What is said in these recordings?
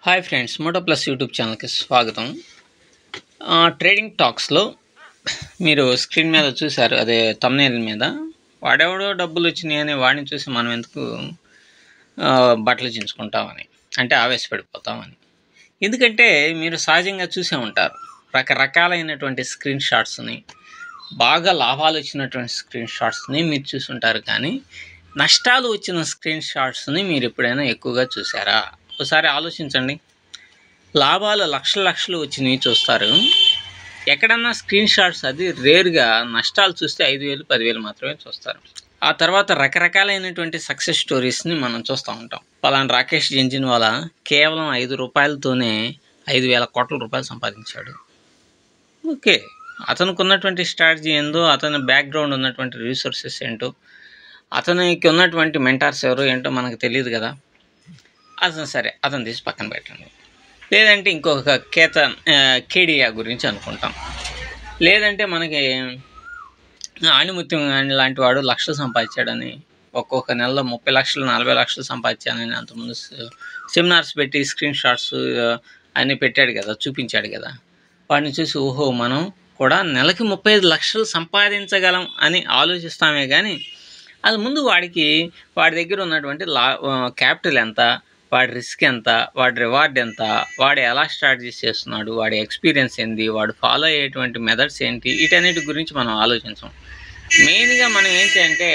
hi friends Moto Plus YouTube ఛానల్కి స్వాగతం ఆ, ట్రేడింగ్ టాక్స్లో మీరు స్క్రీన్ మీద చూశారు అదే తమ్నేల్ మీద వాడెవడో డబ్బులు వచ్చినాయి అని వాడిని చూసి మనం ఎందుకు ఆ, బట్టలు చించుకుంటామని అంటే ఆవేశపడిపోతామని ఎందుకంటే మీరు సహజంగా చూసే ఉంటారు రకరకాలైనటువంటి స్క్రీన్ షాట్స్ని బాగా లాభాలు వచ్చినటువంటి స్క్రీన్ షాట్స్ని మీరు చూసుంటారు కానీ నష్టాలు వచ్చిన స్క్రీన్ షాట్స్ని మీరు ఎప్పుడైనా ఎక్కువగా చూసారా ఒకసారి ఆలోచించండి లాభాలు లక్షల లక్షలు వచ్చినవి చూస్తారు ఎక్కడన్నా స్క్రీన్ షాట్స్ అది రేర్గా నష్టాలు చూస్తే ఐదు వేలు పదివేలు మాత్రమే చూస్తారు ఆ తర్వాత రకరకాలైనటువంటి సక్సెస్ స్టోరీస్ని మనం చూస్తూ ఉంటాం పలానా రాకేష్ జంజిన్వాలా కేవలం ఐదు రూపాయలతోనే ఐదు వేల కోట్ల రూపాయలు సంపాదించాడు ఓకే అతనికి ఉన్నటువంటి స్ట్రాటజీ ఏందో అతని బ్యాక్గ్రౌండ్ ఉన్నటువంటి రిసోర్సెస్ ఏంటో అతనికి ఉన్నటువంటి మెంటార్స్ ఎవరు ఏంటో మనకు తెలియదు కదా అతను సరే అతను తీసి పక్కన పెట్టండి లేదంటే ఇంకొక కేతన్ ఆ, కేడియా గురించి అనుకుంటాం లేదంటే మనకి ఆణిముత్యం గాని లాంటి వాడు లక్షలు సంపాదించాడని ఒక్కొక్క నెలలో ముప్పై లక్షలు నలభై లక్షలు సంపాదించానని అంతకుముందు సె- సెమినార్స్ పెట్టి స్క్రీన్ షాట్స్ ఆ, అన్నీ పెట్టాడు కదా చూపించాడు కదా వాడిని చూసి ఓహో మనం కూడా నెలకి ముప్పై ఐదు లక్షలు సంపాదించగలం అని ఆలోచిస్తామే కానీ అది ముందు వాడికి వాడి దగ్గర ఉన్నటువంటి లా క్యాపిటల్ ఎంత వాడి రిస్క్ ఎంత వాడి రివార్డ్ ఎంత వాడు ఎలా స్ట్రాటజీస్ చేస్తున్నాడు వాడి ఎక్స్పీరియన్స్ ఏంది వాడు ఫాలో అయ్యేటువంటి మెథడ్స్ ఏంటి వీటన్నిటి గురించి మనం ఆలోచించాం మెయిన్గా మనం ఏంటి అంటే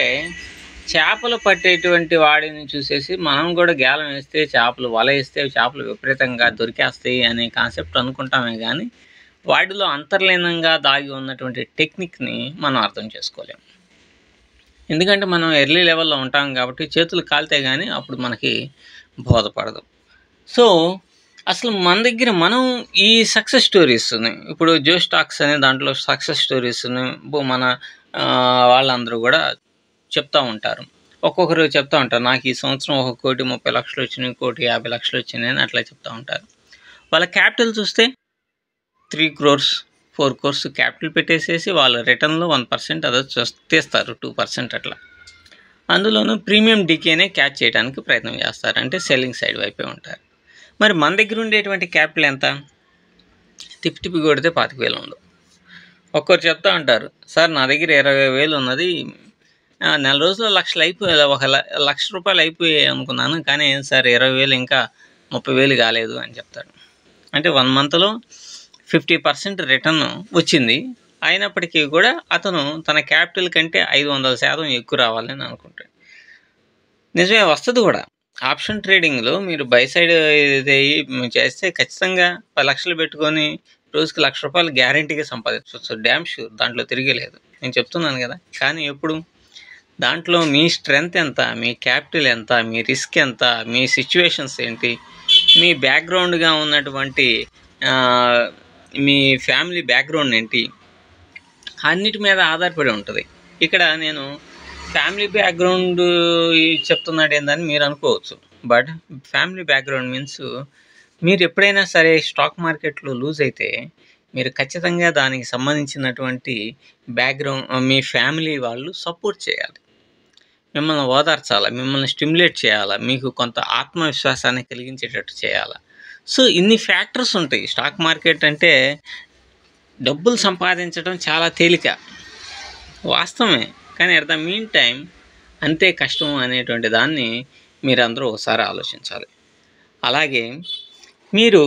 చేపలు పట్టేటువంటి వాడిని చూసేసి మనం కూడా గేలం వేస్తే చేపలు వల వేస్తే చేపలు విపరీతంగా దొరికేస్తాయి అనే కాన్సెప్ట్ అనుకుంటామే కానీ వాటిలో అంతర్లీనంగా దాగి ఉన్నటువంటి టెక్నిక్ని మనం అర్థం చేసుకోలేము ఎందుకంటే మనం ఎర్లీ లెవెల్లో ఉంటాం కాబట్టి చేతులు కాలితే కానీ అప్పుడు మనకి బోధపడదు సో అసలు మన దగ్గర మనం ఈ సక్సెస్ స్టోరీస్ని ఇప్పుడు జో స్టాక్స్ అనే దాంట్లో సక్సెస్ స్టోరీస్ని మన ఆ, వాళ్ళందరూ కూడా చెప్తా ఉంటారు ఒక్కొక్కరు చెప్తా ఉంటారు నాకు ఈ సంవత్సరం ఒక కోటి ముప్పై లక్షలు వచ్చినాయి కోటి యాభై లక్షలు వచ్చినాయి అని అట్లా చెప్తా ఉంటారు వాళ్ళ క్యాపిటల్ చూస్తే three crores four crores capital పెట్టేసేసి వాళ్ళ రిటర్న్లో వన్ పర్సెంట్ అదే చూస్- తీస్తారు టూ పర్సెంట్ అట్లా అందులోనూ ప్రీమియం డికేనే క్యాచ్ చేయడానికి ప్రయత్నం చేస్తారు అంటే సెల్లింగ్ సైడ్ వైపే ఉంటారు మరి మన దగ్గర ఉండేటువంటి క్యాపిటల్ ఎంత తిప్పి తిప్పి కొడితే పాతిక వేలు ఉంది ఒక్కరు చెప్తా ఉంటారు సార్ నా దగ్గర ఇరవై వేలు ఉన్నది ఆ, నెల రోజుల్లో లక్షలు అయిపోయి ఒక ల- లక్ష రూపాయలు అయిపోయాయి అనుకున్నాను కానీ ఏం సార్ ఇరవై వేలు ఇంకా ముప్పై వేలు కాలేదు అని చెప్తాడు అంటే వన్ మంత్లో ఫిఫ్టీ పర్సెంట్ రిటర్న్ వచ్చింది అయినప్పటికీ కూడా అతను తన క్యాపిటల్ కంటే ఐదు వందల శాతం ఎక్కువ రావాలని అనుకుంటాడు నిజమే వస్తుంది కూడా ఆప్షన్ ట్రేడింగ్లో మీరు బై సైడ్ ఇది చేస్తే ఖచ్చితంగా పది లక్షలు పెట్టుకొని రోజుకి లక్ష రూపాయలు గ్యారంటీగా సంపాదించవచ్చు డ్యామ్ షూర్ దాంట్లో తిరిగలేదు నేను చెప్తున్నాను కదా కానీ ఎప్పుడు దాంట్లో మీ స్ట్రెంగ్త్ ఎంత మీ క్యాపిటల్ ఎంత మీ రిస్క్ ఎంత మీ సిచ్యువేషన్స్ ఏంటి మీ బ్యాక్గ్రౌండ్గా ఉన్నటువంటి ఆ, మీ ఫ్యామిలీ బ్యాక్గ్రౌండ్ ఏంటి అన్నిటి మీద ఆధారపడి ఉంటుంది ఇక్కడ నేను ఫ్యామిలీ బ్యాక్గ్రౌండ్ చెప్తున్నాడు ఏందని మీరు అనుకోవచ్చు బట్ ఫ్యామిలీ బ్యాక్గ్రౌండ్ మీన్స్ మీరు ఎప్పుడైనా సరే స్టాక్ మార్కెట్లో లూజ్ అయితే మీరు ఖచ్చితంగా దానికి సంబంధించినటువంటి బ్యాక్గ్రౌండ్ మీ ఫ్యామిలీ వాళ్ళు సపోర్ట్ చేయాలి మిమ్మల్ని ఓదార్చాలి మిమ్మల్ని స్టిమ్యులేట్ చేయాలి మీకు కొంత ఆత్మవిశ్వాసాన్ని కలిగించేటట్టు చేయాలి సో ఇన్ని ఫ్యాక్టర్స్ ఉంటాయి స్టాక్ మార్కెట్ అంటే డబ్బులు సంపాదించడం చాలా తేలిక వాస్తవమే కానీ అట్ ద మీన్ టైం అంతే కష్టం అనేటువంటి దాన్ని మీరందరూ ఒకసారి ఆలోచించాలి అలాగే మీరు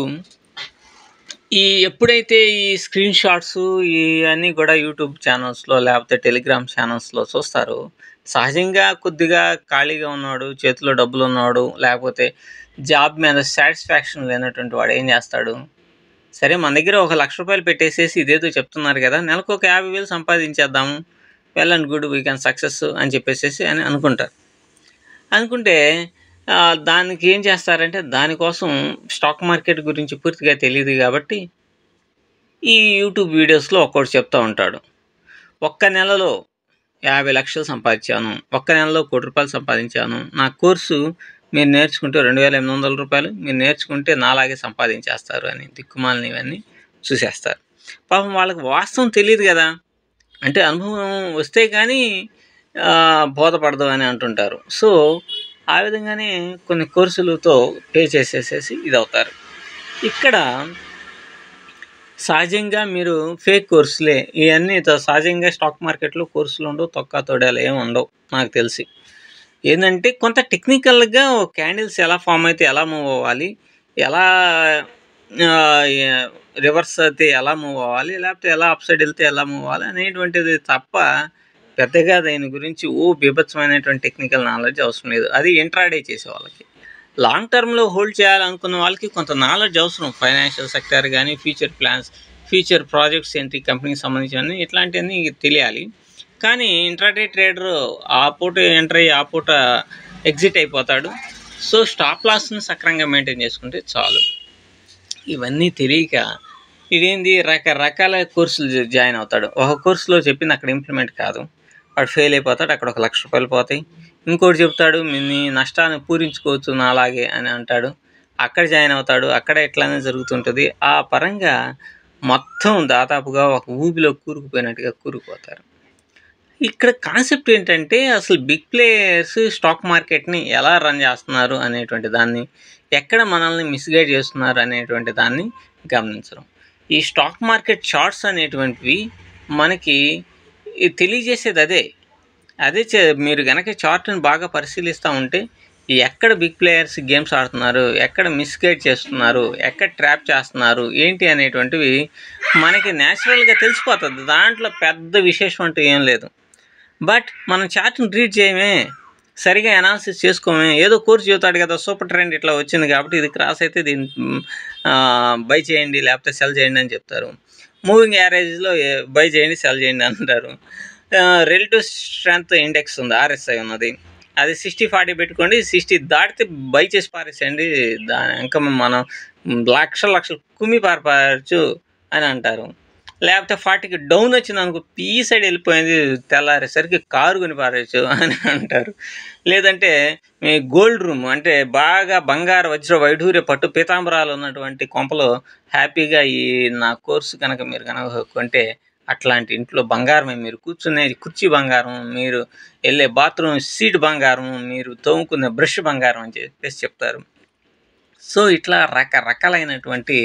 ఈ ఎప్పుడైతే ఈ స్క్రీన్ షాట్స్ ఇవన్నీ కూడా యూట్యూబ్ ఛానల్స్లో లేకపోతే టెలిగ్రామ్ ఛానల్స్లో చూస్తారో సహజంగా కొద్దిగా ఖాళీగా ఉన్నాడు చేతిలో డబ్బులు ఉన్నాడు లేకపోతే జాబ్ మీద సాటిస్ఫాక్షన్ లేనటువంటి వాడు ఏం చేస్తాడు సరే మన దగ్గర ఒక లక్ష రూపాయలు పెట్టేసేసి ఇదేదో చెప్తున్నారు కదా నెలకు ఒక యాభై వేలు సంపాదించేద్దాము well and good we can success అని చెప్పేసేసి అని అనుకుంటారు అనుకుంటే ఆ, దానికి ఏం చేస్తారంటే దానికోసం స్టాక్ మార్కెట్ గురించి పూర్తిగా తెలియదు కాబట్టి ఈ యూట్యూబ్ వీడియోస్లో ఒక్కొక్కటి చెప్తూ ఉంటాడు ఒక్క నెలలో యాభై లక్షలు సంపాదించాను ఒక్క నెలలో కోటి రూపాయలు సంపాదించాను నా కోర్సు మీరు నేర్చుకుంటే రెండు వేల ఎనిమిది వందల రూపాయలు మీరు నేర్చుకుంటే నాలాగే సంపాదించేస్తారు అని దిక్కుమాలని ఇవన్నీ చూసేస్తారు పాపం వాళ్ళకి వాస్తవం తెలియదు కదా అంటే అనుభవం వస్తే కానీ ఆ, బోధపడదు అని అంటుంటారు సో ఆ విధంగానే కొన్ని కోర్సులతో పే చేసేసేసి ఇది అవుతారు ఇక్కడ సహజంగా మీరు ఫేక్ కోర్సులే ఇవన్నీ త- సహజంగా స్టాక్ మార్కెట్లో కోర్సులు ఉండవు తొక్క తొడేలు ఏమి ఉండవు నాకు తెలిసి ఏంటంటే కొంత టెక్నికల్గా క్యాండిల్స్ ఎలా ఫామ్ అయితే ఎలా మూవ్ అవ్వాలి ఎలా రివర్స్ అయితే ఎలా మూవ్ అవ్వాలి లేకపోతే ఎలా అప్ సైడ్ వెళ్తే ఎలా మూవ్ అవ్వాలి అనేటువంటిది తప్ప పెద్దగా దాని గురించి ఓ బీభత్సమైనటువంటి టెక్నికల్ నాలెడ్జ్ అవసరం లేదు అది ఇంట్రాడే చేసే వాళ్ళకి లాంగ్ టర్మ్లో హోల్డ్ చేయాలనుకున్న వాళ్ళకి కొంత నాలెడ్జ్ అవసరం ఫైనాన్షియల్ సెక్టర్ కానీ ఫ్యూచర్ ప్లాన్స్ ఫ్యూచర్ ప్రాజెక్ట్స్ ఏంటి కంపెనీకి సంబంధించినవి ఇట్లాంటివన్నీ తెలియాలి కానీ ఇంట్రాడే ట్రేడర్ ఆ పూట ఎంటర్ అయ్యి ఆ పూట ఎగ్జిట్ అయిపోతాడు సో స్టాప్ లాస్ని సక్రంగా మెయింటైన్ చేసుకుంటే చాలు ఇవన్నీ తెలియక ఇదేంది రకరకాల కోర్సులు జా- జాయిన్ అవుతాడు ఒక కోర్సులో చెప్పింది అక్కడ ఇంప్లిమెంట్ కాదు వాడు ఫెయిల్ అయిపోతాడు అక్కడ ఒక లక్ష రూపాయలు పోతాయి ఇంకోటి చెప్తాడు మీ- నీ నష్టాన్ని పూరించుకోవచ్చు నాలాగే అని అంటాడు అక్కడ జాయిన్ అవుతాడు అక్కడ ఇట్లానే జరుగుతుంటుంది ఆ పరంగా మొత్తం దాదాపుగా ఒక ఊబిలో కూరుకుపోయినట్టుగా కూరుకుపోతారు ఇక్కడ కాన్సెప్ట్ ఏంటంటే అసలు బిగ్ ప్లేయర్స్ స్టాక్ మార్కెట్ని ఎలా రన్ చేస్తున్నారు అనేటువంటి దాన్ని ఎక్కడ మనల్ని మిస్గైడ్ చేస్తున్నారు అనేటువంటి దాన్ని గమనించడం ఈ స్టాక్ మార్కెట్ చార్ట్స్ అనేటువంటివి మనకి ఈ తెలియజేసేది అదే అదే చే- మీరు గనక చార్ట్ని బాగా పరిశీలిస్తూ ఉంటే ఎక్కడ బిగ్ ప్లేయర్స్ గేమ్స్ ఆడుతున్నారు ఎక్కడ మిస్గైడ్ చేస్తున్నారు ఎక్కడ ట్రాప్ చేస్తున్నారు ఏంటి అనేటువంటివి మనకి న్యాచురల్గా తెలిసిపోతుంది దాంట్లో పెద్ద విశేషం అంటూ ఏం లేదు బట్ మనం చార్ట్ని రీడ్ చేయమే సరిగా అనాలిసిస్ చేసుకోమే ఏదో కోర్సు చెబుతాడు కదా సూపర్ ట్రెండ్ ఇట్లా వచ్చింది కాబట్టి ఇది క్రాస్ అయితే దీన్ని బై చేయండి లేకపోతే సెల్ చేయండి అని చెప్తారు మూవింగ్ యావరేజ్లో బై చేయండి సెల్ చేయండి అంటారు రిలేటివ్ స్ట్రెంత్ ఇండెక్స్ ఉంది ఆర్ఎస్ఐ ఉన్నది అది సిక్స్టీ ఫార్టీ పెట్టుకోండి సిక్స్టీ దాటితే బై చేసి పారేసేయండి దాని ఇంకా మనం లక్షల లక్షలు కుమ్మి పారపారచ్చు అని అంటారు లేకపోతే ఫార్టీకి డౌన్ వచ్చింది అనుకో పీ సైడ్ వెళ్ళిపోయింది తెల్లారేసరికి కారు కొని పారేయచ్చు అని అంటారు లేదంటే మీ గోల్డ్ రూమ్ అంటే బాగా బంగారు వజ్ర వైఢూర్య పట్టు పీతాంబరాలు ఉన్నటువంటి కొంపలో హ్యాపీగా ఈ నా కోర్సు కనుక మీరు కనుక కొంటే అట్లాంటి ఇంట్లో బంగారమే మీరు కూర్చునే కుర్చీ బంగారం మీరు వెళ్ళే బాత్రూమ్ సీట్ బంగారం మీరు తోముకునే బ్రష్ బంగారం అని చెప్పేసి చెప్తారు సో ఇట్లా రకరకాలైనటువంటి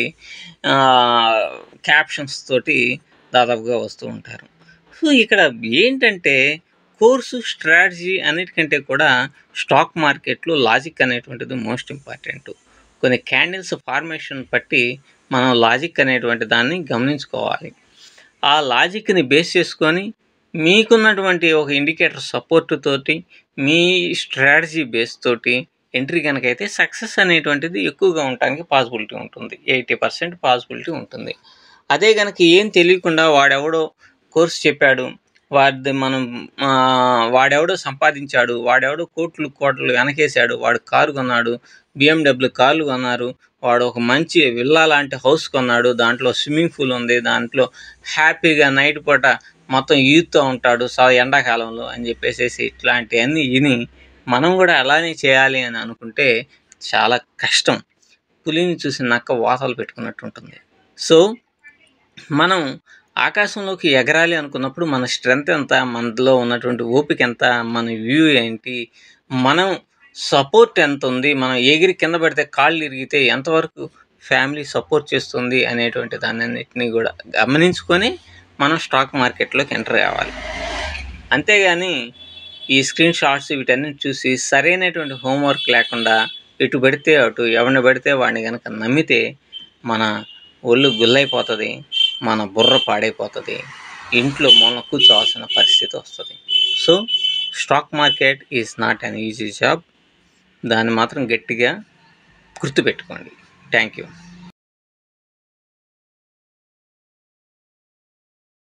క్యాప్షన్స్ తోటి దాదాపుగా వస్తూ ఉంటారు సో ఇక్కడ ఏంటంటే కోర్సు స్ట్రాటజీ అన్నిటికంటే కూడా స్టాక్ మార్కెట్లో లాజిక్ అనేటువంటిది మోస్ట్ ఇంపార్టెంట్ కొన్ని క్యాండిల్స్ ఫార్మేషన్ బట్టి మనం లాజిక్ అనేటువంటి దాన్ని గమనించుకోవాలి ఆ లాజిక్ని బేస్ చేసుకొని మీకున్నటువంటి ఒక ఇండికేటర్ సపోర్ట్ తోటి మీ స్ట్రాటజీ బేస్ తోటి ఎంట్రీ కనుక అయితే సక్సెస్ అనేటువంటిది ఎక్కువగా ఉండడానికి పాసిబిలిటీ ఉంటుంది ఎయిటీ పర్సెంట్ పాసిబిలిటీ ఉంటుంది అదే కనుక ఏం తెలియకుండా వాడెవడో కోర్సు చెప్పాడు వాడి మనం ఆ, వాడెవడో సంపాదించాడు వాడెవడో కోట్లు కోట్లు వెనకేశాడు వాడు కారు కొన్నాడు బిఎండబ్ల్యూ కార్లు కొన్నారు వాడు ఒక మంచి విల్లా లాంటి హౌస్ కొన్నాడు దాంట్లో స్విమ్మింగ్ పూల్ ఉంది దాంట్లో హ్యాపీగా నైట్ పూట మొత్తం యూత్తో ఉంటాడు సా ఎండాకాలంలో అని చెప్పేసి ఇట్లాంటివన్నీ విని మనం కూడా అలానే చేయాలి అని అనుకుంటే చాలా కష్టం పులిని చూసి నక్క వాతలు పెట్టుకున్నట్టు ఉంటుంది సో మనం ఆకాశంలోకి ఎగరాలి అనుకున్నప్పుడు మన స్ట్రెంగ్త్ ఎంత మనలో ఉన్నటువంటి ఓపిక ఎంత మన వ్యూ ఏంటి మనం సపోర్ట్ ఎంత ఉంది మనం ఎగిరి కింద పడితే కాళ్ళు ఇరిగితే ఎంతవరకు ఫ్యామిలీ సపోర్ట్ చేస్తుంది అనేటువంటి దాన్ని అన్నిటినీ కూడా గమనించుకొని మనం స్టాక్ మార్కెట్లోకి ఎంటర్ కావాలి అంతేగాని ఈ స్క్రీన్ షాట్స్ వీటన్నిటి చూసి సరైనటువంటి హోంవర్క్ లేకుండా ఎటు పెడితే అటు ఎవరిని పెడితే వాడిని కనుక నమ్మితే మన ఒళ్ళు గుల్లైపోతుంది మన బుర్ర పాడైపోతుంది ఇంట్లో మూల కూర్చోవాల్సిన పరిస్థితి వస్తుంది so stock market is not an easy job దాన్ని మాత్రం గట్టిగా గుర్తుపెట్టుకోండి థ్యాంక్ యూ